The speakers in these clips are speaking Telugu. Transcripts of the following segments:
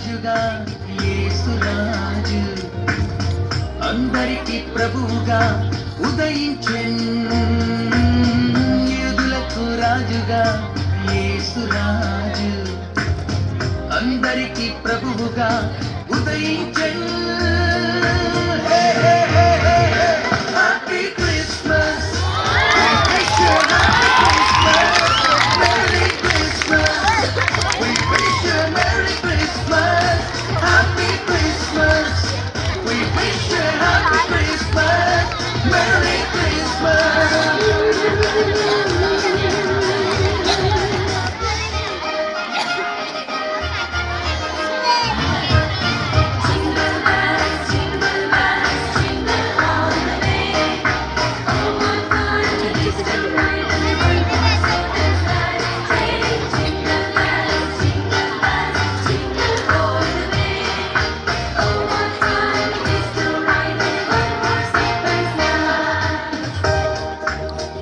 రాజుగా యేసురాజు అందరికి ప్రభువుగా ఉదయించెన్ యూదులకు రాజుగా యేసురాజు అందరికి ప్రభువుగా ఉదయించెన్ happy Christmas Merry Christmas! We wish you a Merry Christmas! Happy Christmas! We wish you a Happy Christmas! Merry Christmas! Jingle bells, jingle bells, jingle all the way. Oh, what fun it is to ride in a one-horse open sleigh. Jingle bells, jingle bells, jingle all the way. Oh, what fun it is to ride in a one-horse open sleigh.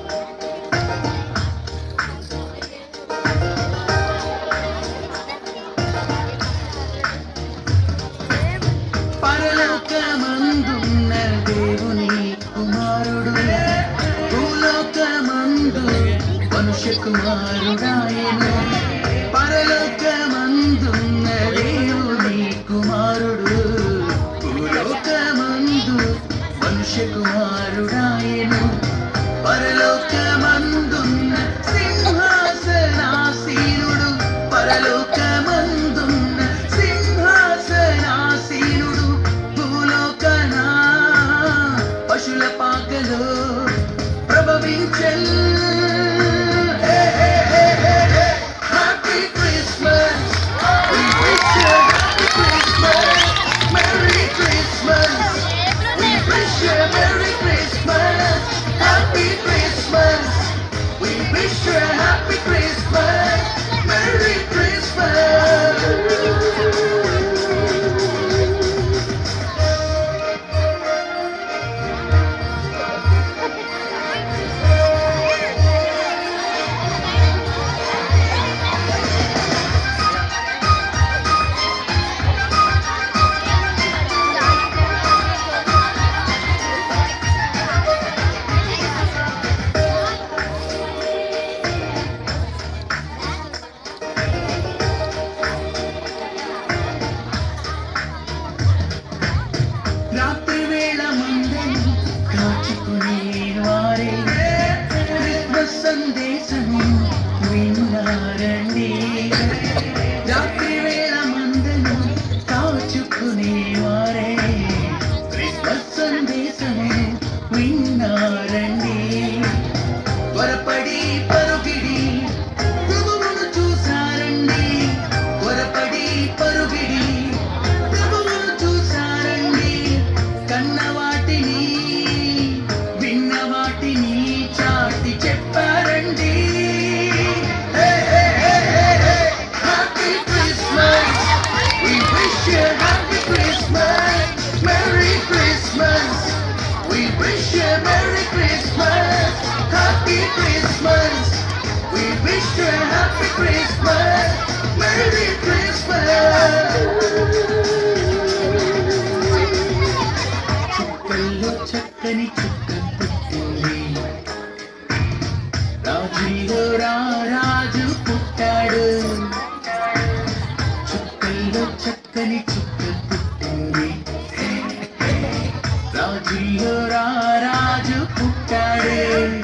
పరలోకమందున్న దేవుని కుమారుడు భూలోకమందు మనుష్య కుమారుడాయను పరలోకమందున్న దేవుని కుమారుడు భూలోకమందు మనుష్య కుమారుడాయను పరలోకమందున్న సింహాసనాసీనుడు పరలోకమందున్న సింహాసనాసీనుడు భూలోకన పశుల పాకలో ప్రభవించల్ happy Christmas We wish you a happy Christmas. Merry Christmas. We wish you a Merry Christmas. Happy Christmas. We wish you a Happy Christmas. Merry Christmas. రాత్రి వేళ మందని కాచుకునే వారే క్రిస్మస్ సందేశము విన్నారండి రాత్రి వేళ మందను కాచుకునే వారే క్రిస్మస్ సందేశము విన్నారండి త్వరపడి పరుగిడి ప్రభువును చూసారండి త్వరపడి పరుగిడి ప్రభువును చూసారండి కన్న వాటిని విన్న వాటిని చాటి చెప్పారండి happy Christmas We wish you a happy Christmas, Merry Christmas. We wish you a Merry Christmas, Happy Christmas. We wish you a Happy Christmas, Merry Christmas. చుక్కల్లో చక్కని చుక్క పుట్టింది రాజులో రా రాజు పుట్టాడు చుక్కల్లో చక్కని చుక్క పుట్టింది రాజుల్లో రా రాజు పుట్టాడు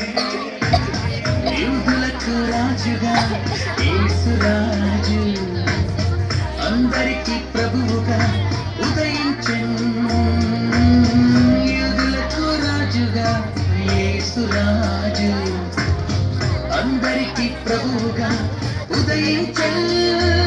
యూదులకు రాజుగా యేసురాజు అందరికి ప్రభువుగా ఉదయించెను యూదులకు రాజుగా యేసురాజు అందరికి ప్రభువుగా ఉదయించెను